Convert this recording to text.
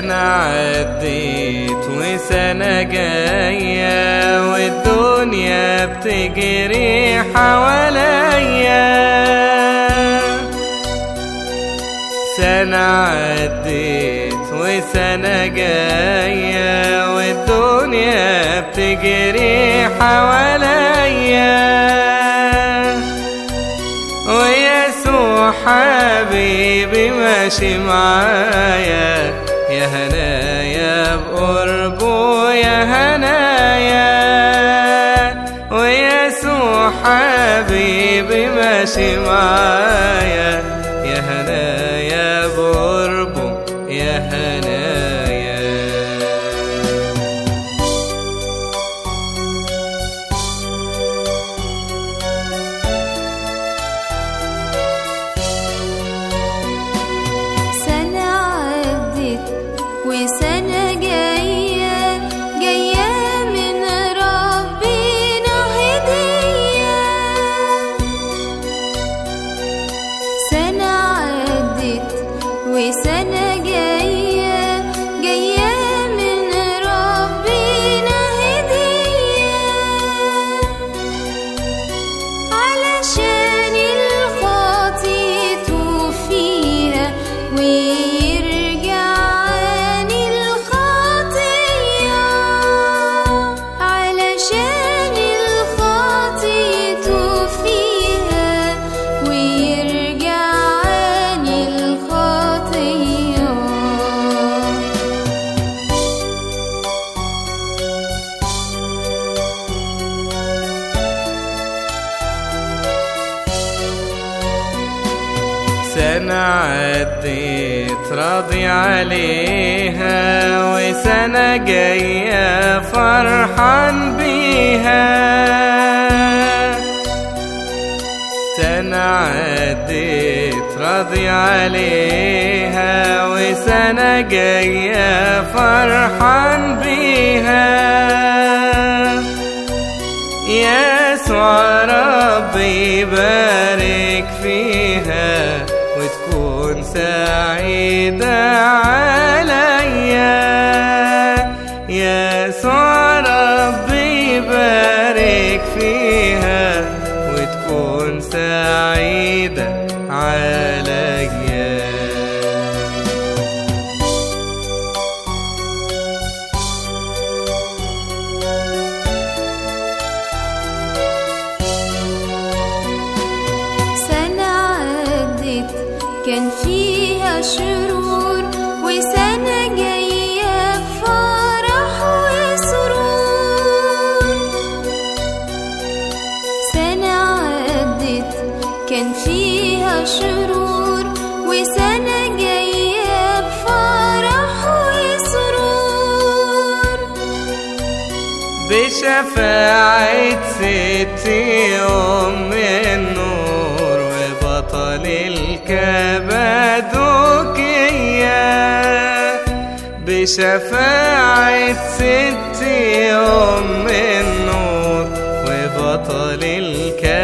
سنة عديت وسنة جاية والدنيا بتجري حواليا سنة عديت وسنة جاية والدنيا بتجري حواليا ويسوع حبيبي ماشي معايا يا هنايا بقربه يا هنايا ويسوع حبيبي ماشي معايا يا هنايا بقربه يا هنايا سنة عدت وسنة جاية جاية من ربنا هدية سنة عدت وسنة جاية جاية من ربنا هدية علشان الخاطي يتوب فيها ويرجع عن الخطية علشان الخاطي يتوب فيها ويرجع عن الخطية سنة عديت راضي عليها وسنة جاية فرحان بيها سنة عديت راضي عليها وسنة جاية فرحان بيها يسوع ربي يبارك فيها وتكون سعيدة عليا يسوع ربي يبارك فيها وتكون سعيدة عليا سنة عدت كان فيها شرور وسنة جاية فرح وسرور سنة عدت كان فيها شرور وسنة جاية بفرح وسرور بشفاعة ستي أم النور وبطل الكبادوكية بشفاعة ستي أم النور وبطل الكبادوكية